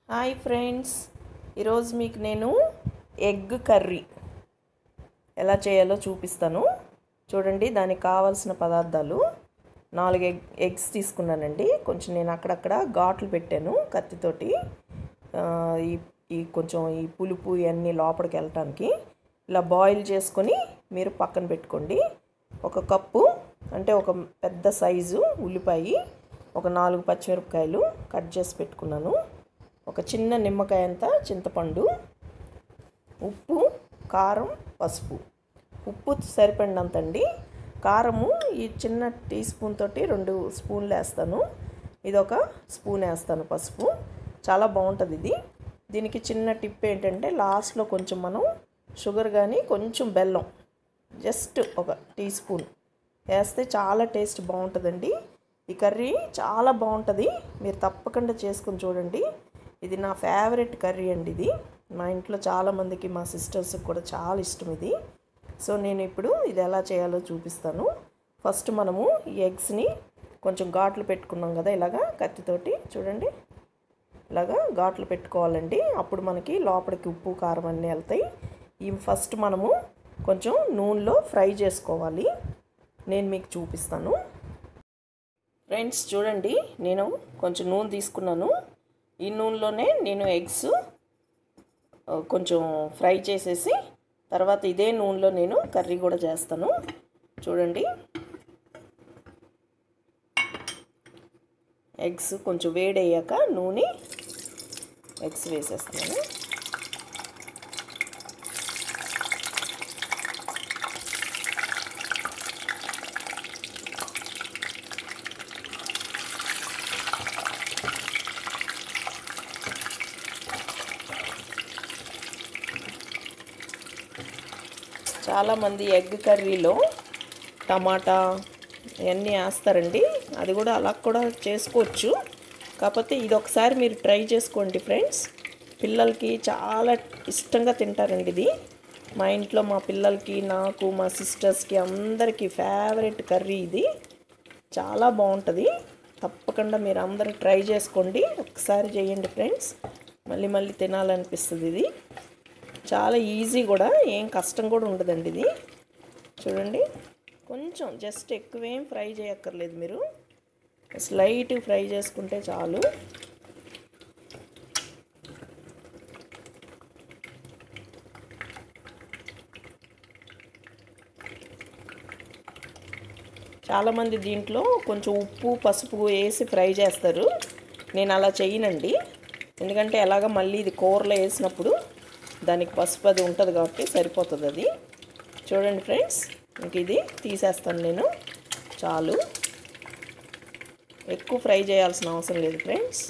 hi friends ఈరోజు మీకు నేను ఎగ్ కర్రీ ఎలా చేయాలో చూపిస్తాను చూడండి దానికి కావాల్సిన పదార్థాలు నాలుగు ఎగ్ ఎగ్స్ తీసుకున్నానండి కొంచెం నేను అక్కడక్కడ ఘాట్లు పెట్టాను కత్తితోటి ఆ, ఈ ఈ కొంచెం ఈ పులుపు ఇవన్నీ లోపలికి వెళ్ళటానికి ఇలా బాయిల్ చేసుకొని మీరు పక్కన పెట్టుకోండి ఒక కప్పు అంటే ఒక పెద్ద సైజు ఉల్లిపాయ ఒక నాలుగు పచ్చిమిరపకాయలు కట్ చేసి పెట్టుకున్నాను ఒక చిన్న నిమ్మకాయ అంత చింతపండు ఉప్పు కారం పసుపు ఉప్పు సరిపడినంత అండి కారము ఈ చిన్న టీ స్పూన్ తోటి రెండు స్పూన్లు వేస్తాను ఇది ఒక స్పూన్ వేస్తాను పసుపు చాలా బాగుంటుంది ఇది దీనికి చిన్న టిప్ ఏంటంటే లాస్ట్లో కొంచెం మనం షుగర్ కానీ కొంచెం బెల్లం జస్ట్ ఒక టీ స్పూన్ వేస్తే చాలా టేస్ట్ బాగుంటుందండి ఈ కర్రీ చాలా బాగుంటుంది మీరు తప్పకుండా చేసుకొని చూడండి ఇది నా ఫేవరెట్ కర్రీ అండి ఇది మా ఇంట్లో చాలామందికి మా సిస్టర్స్కి కూడా చాలా ఇష్టం ఇది సో నేను ఇప్పుడు ఇది ఎలా చేయాలో చూపిస్తాను ఫస్ట్ మనము ఈ ఎగ్స్ని కొంచెం ఘాట్లు పెట్టుకున్నాం కదా ఇలాగా కత్తితోటి చూడండి ఇలాగా ఘాట్లు పెట్టుకోవాలండి అప్పుడు మనకి లోపలికి ఉప్పు కారం అన్నీ వెళ్తాయి ఇవి ఫస్ట్ మనము కొంచెం నూనెలో ఫ్రై చేసుకోవాలి నేను మీకు చూపిస్తాను ఫ్రెండ్స్ చూడండి నేను కొంచెం నూనె తీసుకున్నాను ఈ నూనెలోనే నేను ఎగ్స్ ఆ, కొంచెం ఫ్రై చేసేసి తర్వాత ఇదే నూనెలో నేను కర్రీ కూడా చేస్తాను చూడండి ఎగ్స్ కొంచెం వేడయ్యాక నూనె ఎగ్స్ వేసేస్తున్నాను చాలామంది ఎగ్ కర్రీలో టమాటా ఇవన్నీ వేస్తారండి అది కూడా అలా కూడా చేసుకోవచ్చు కాకపోతే ఇది ఒకసారి మీరు ట్రై చేసుకోండి ఫ్రెండ్స్ పిల్లలకి చాలా ఇష్టంగా తింటారండి ఇది మా ఇంట్లో మా పిల్లలకి నాకు మా సిస్టర్స్కి అందరికీ ఫేవరెట్ కర్రీ ఇది చాలా బాగుంటుంది తప్పకుండా మీరు అందరూ ట్రై చేసుకోండి ఒకసారి చేయండి ఫ్రెండ్స్ మళ్ళీ మళ్ళీ తినాలనిపిస్తుంది ఇది చాలా ఈజీ కూడా ఏం కష్టం కూడా ఉండదండి ఇది చూడండి కొంచెం జస్ట్ ఎక్కువేం ఫ్రై చేయక్కర్లేదు మీరు స్లైట్ ఫ్రై చేసుకుంటే చాలు చాలామంది దీంట్లో కొంచెం ఉప్పు పసుపు వేసి ఫ్రై చేస్తారు నేను అలా చేయనండి ఎందుకంటే ఎలాగ మళ్ళీ ఇది కూరలో వేసినప్పుడు దానికి పసుపు అది ఉంటుంది కాబట్టి సరిపోతుంది అది చూడండి ఫ్రెండ్స్ ఇంక ఇది తీసేస్తాను నేను చాలు ఎక్కువ ఫ్రై చేయాల్సిన అవసరం లేదు ఫ్రెండ్స్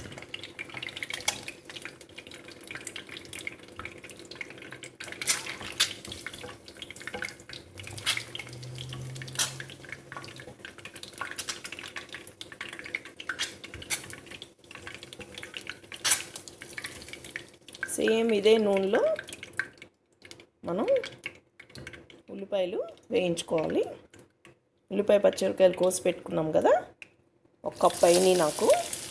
సేమ్ ఇదే నూనెలో మనం ఉల్లిపాయలు వేయించుకోవాలి ఉల్లిపాయ పచ్చిమిరకాయలు కోసి పెట్టుకున్నాం కదా ఒక కప్ అయినాయి నాకు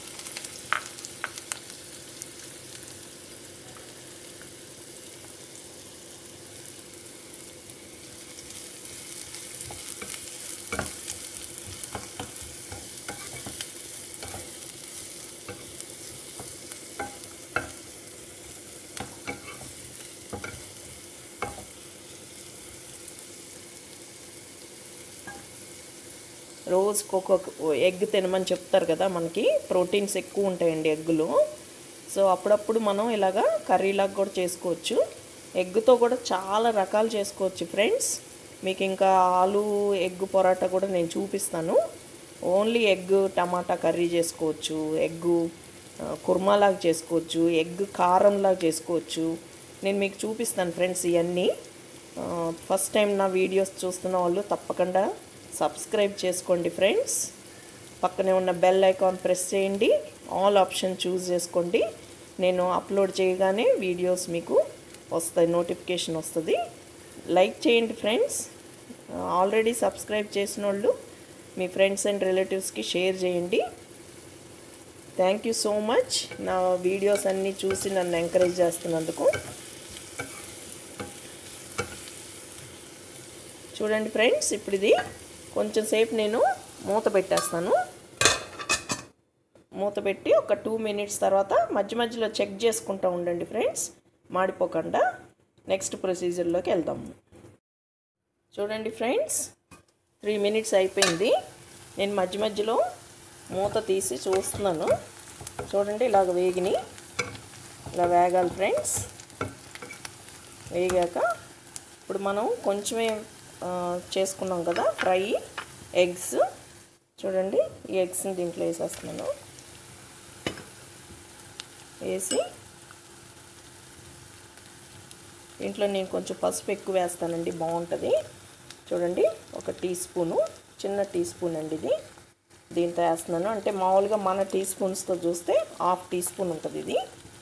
రోజుకి ఒక్కొక్క ఎగ్ తినమని చెప్తారు కదా మనకి ప్రోటీన్స్ ఎక్కువ ఉంటాయండి ఎగ్గులో సో అప్పుడప్పుడు మనం ఇలాగా కర్రీలాగా కూడా చేసుకోవచ్చు ఎగ్గుతో కూడా చాలా రకాలు చేసుకోవచ్చు ఫ్రెండ్స్ మీకు ఇంకా ఆలు ఎగ్ పొరాటా కూడా నేను చూపిస్తాను ఓన్లీ ఎగ్ టమాటా కర్రీ చేసుకోవచ్చు ఎగ్గు ఆ, కుర్మాలాగా చేసుకోవచ్చు ఎగ్ కారంలాగా చేసుకోవచ్చు నేను మీకు చూపిస్తాను ఫ్రెండ్స్ ఇవన్నీ ఆ, ఫస్ట్ టైం నా వీడియోస్ చూస్తున్న వాళ్ళు తప్పకుండా సబ్స్క్రైబ్ చేసుకోండి ఫ్రెండ్స్ పక్కనే ఉన్న బెల్ ఐకాన్ ప్రెస్ చేయండి ఆల్ ఆప్షన్ చూస్ చేసుకోండి నేను అప్లోడ్ చేయగానే వీడియోస్ మీకు వస్తాయి నోటిఫికేషన్ వస్తుంది లైక్ చేయండి ఫ్రెండ్స్ ఆల్రెడీ సబ్స్క్రైబ్ చేసిన వాళ్ళు మీ ఫ్రెండ్స్ అండ్ రిలేటివ్స్కి షేర్ చేయండి థ్యాంక్ యూ సో మచ్ నా వీడియోస్ అన్నీ చూసి నన్ను ఎంకరేజ్ చేస్తున్నందుకు చూడండి ఫ్రెండ్స్ ఇప్పుడు ఇది కొంచెం సేపు నేను మూత పెట్టేస్తాను మూత పెట్టి ఒక టూ మినిట్స్ తర్వాత మధ్య మధ్యలో చెక్ చేసుకుంటూ ఉండండి ఫ్రెండ్స్ మాడిపోకుండా నెక్స్ట్ ప్రొసీజర్లోకి వెళ్దాము చూడండి ఫ్రెండ్స్ త్రీ మినిట్స్ అయిపోయింది నేను మధ్య మధ్యలో మూత తీసి చూస్తున్నాను చూడండి ఇలాగ వేగిని ఇలా వేగాలి ఫ్రెండ్స్ వేగాక ఇప్పుడు మనం కొంచెమే ఆ, చేసుకున్నాం కదా ఫ్రై ఎగ్స్ చూడండి ఈ ఎగ్స్ని దీంట్లో వేసేస్తున్నాను వేసి దీంట్లో నేను కొంచెం పసుపు ఎక్కువ వేస్తానండి బాగుంటుంది చూడండి ఒక టీ స్పూను చిన్న టీ స్పూన్ అండి ఇది దీంతో వేస్తున్నాను అంటే మామూలుగా మన టీ స్పూన్స్తో చూస్తే హాఫ్ టీ స్పూన్ ఉంటుంది ఇది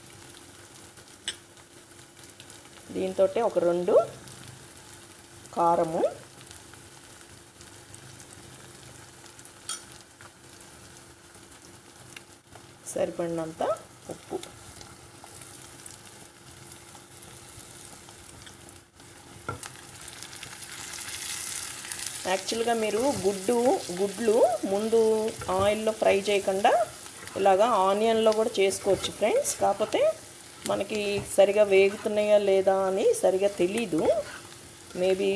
దీంతో ఒక రెండు కారము సరిపడినంత ఉప్పు యాక్చువల్గా మీరు గుడ్డు గుడ్లు ముందు ఆయిల్లో ఫ్రై చేయకుండా ఇలాగా ఆనియన్లో కూడా చేసుకోవచ్చు ఫ్రెండ్స్ కాకపోతే మనకి సరిగా వేగుతున్నాయా లేదా అని సరిగా తెలీదు మేబీ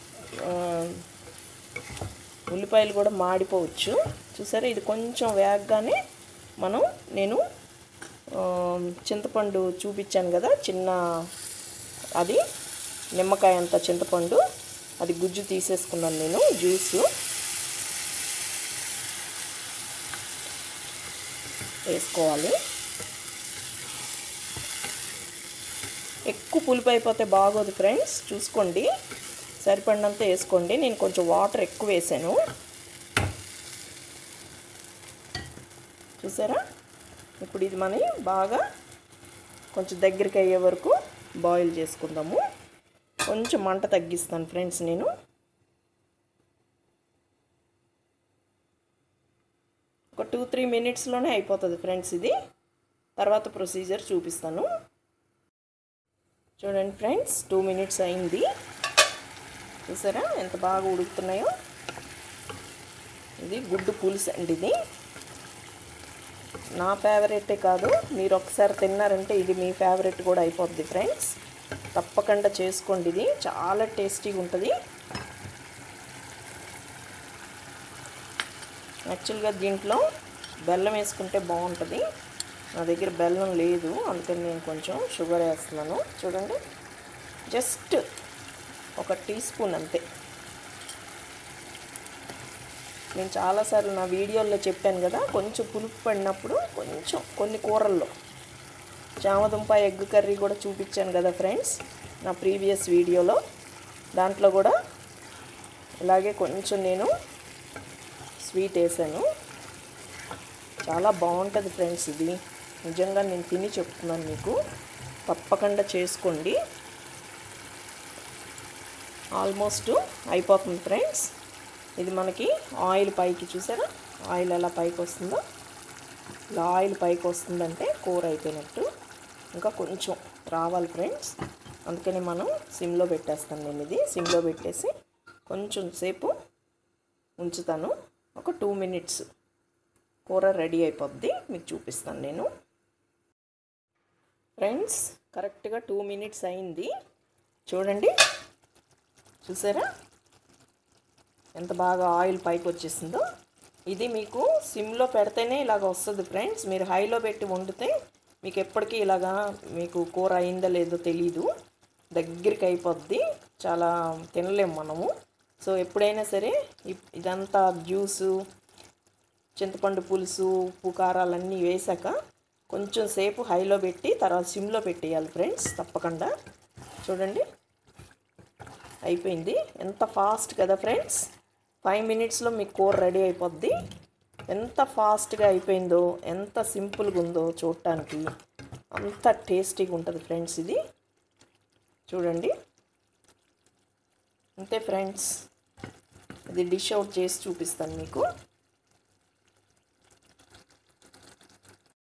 ఉల్లిపాయలు కూడా మాడిపోవచ్చు చూసారా ఇది కొంచెం వేగగానే మనం నేను ఆ, చింతపండు చూపించాను కదా చిన్న అది నిమ్మకాయ అంత చింతపండు అది గుజ్జు తీసేసుకున్నాను నేను జ్యూసు వేసుకోవాలి ఎక్కువ పులుపు అయిపోతే బాగోదు ఫ్రెండ్స్ చూసుకోండి సరిపడినంత వేసుకోండి నేను కొంచెం వాటర్ ఎక్కువ వేసాను చూసారా ఇప్పుడు ఇది మనం బాగా కొంచెం దగ్గరికి అయ్యే వరకు బాయిల్ చేసుకుందాము కొంచెం మంట తగ్గిస్తాను ఫ్రెండ్స్ నేను ఒక టూ త్రీ మినిట్స్లోనే అయిపోతుంది ఫ్రెండ్స్ ఇది తర్వాత ప్రొసీజర్ చూపిస్తాను చూడండి ఫ్రెండ్స్ టూ మినిట్స్ అయింది చూసారా ఎంత బాగా ఉడుకుతున్నాయో ఇది గుడ్డు పులుసు అండి ఇది నా ఫేవరెటే కాదు మీరు ఒకసారి తిన్నారంటే ఇది మీ ఫేవరెట్ కూడా అయిపోద్ది ఫ్రెండ్స్ తప్పకుండా చేసుకోండి ఇది చాలా టేస్టీగా ఉంటుంది యాక్చువల్గా దీంట్లో బెల్లం వేసుకుంటే బాగుంటుంది నా దగ్గర బెల్లం లేదు అందుకని నేను కొంచెం షుగర్ వేస్తున్నాను చూడండి జస్ట్ ఒక టీ స్పూన్ అంతే నేను చాలాసార్లు నా వీడియోల్లో చెప్పాను కదా కొంచెం పులుపు పడినప్పుడు కొంచెం కొన్ని కూరల్లో చామదుంప ఎగ్ కర్రీ కూడా చూపించాను కదా ఫ్రెండ్స్ నా ప్రీవియస్ వీడియోలో దాంట్లో కూడా ఇలాగే కొంచెం నేను స్వీట్ వేసాను చాలా బాగుంటుంది ఫ్రెండ్స్ ఇది నిజంగా నేను తిని చెప్తున్నాను మీకు తప్పకుండా చేసుకోండి ఆల్మోస్ట్ అయిపోతుంది ఫ్రెండ్స్ ఇది మనకి ఆయిల్ పైకి చూసారా ఆయిల్ ఎలా పైకి వస్తుందో ఇలా ఆయిల్ పైకి వస్తుందంటే కూర అయిపోయినట్టు ఇంకా కొంచెం రావాలి ఫ్రెండ్స్ అందుకని మనం సిమ్లో పెట్టేస్తాను నేను ఇది సిమ్లో పెట్టేసి కొంచెం సేపు ఉంచుతాను ఒక టూ మినిట్స్ కూర రెడీ అయిపోద్ది మీకు చూపిస్తాను నేను ఫ్రెండ్స్ కరెక్ట్గా టూ మినిట్స్ అయింది చూడండి చూసారా ఎంత బాగా ఆయిల్ పైకి వచ్చేసిందో ఇది మీకు సిమ్లో పెడితేనే ఇలాగ వస్తుంది ఫ్రెండ్స్ మీరు హైలో పెట్టి వండితే మీకు ఎప్పటికీ ఇలాగా మీకు కూర అయిందో లేదో తెలీదు దగ్గరికి అయిపోద్ది చాలా తినలేము మనము సో ఎప్పుడైనా సరే ఇప్- ఇదంతా జ్యూసు చింతపండు పులుసు ఉప్పు కారాలన్నీ వేసాక కొంచెం సేపు హైలో పెట్టి తర్వాత సిమ్లో పెట్టేయాలి ఫ్రెండ్స్ తప్పకుండా చూడండి అయిపోయింది ఎంత ఫాస్ట్ కదా ఫ్రెండ్స్ ఫైవ్ మినిట్స్లో మీ కూర రెడీ అయిపోద్ది ఎంత ఫాస్ట్గా అయిపోయిందో ఎంత సింపుల్గా ఉందో చూడటానికి అంత టేస్టీగా ఉంటుంది ఫ్రెండ్స్ ఇది చూడండి అంతే ఫ్రెండ్స్ ఇది డిష్ అవుట్ చేసి చూపిస్తాను మీకు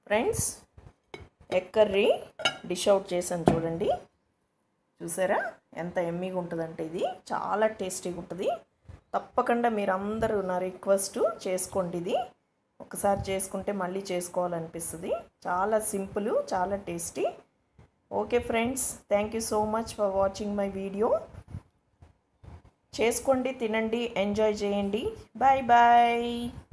friends egg curry dish out చేశాను చూడండి చూసారా ఎంత ఎమ్మీగా ఉంటుందంటే ఇది చాలా టేస్టీగా ఉంటుంది తప్పకుండా మీరు అందరూ నా రిక్వెస్ట్ చేసుకోండి ఇది ఒకసారి చేసుకుంటే మళ్ళీ చేసుకోవాలనిపిస్తుంది చాలా సింపుల్ చాలా tasty okay friends thank you so much for watching my video చేసుకోండి తినండి ఎంజాయ్ చేయండి బాయ్ బాయ్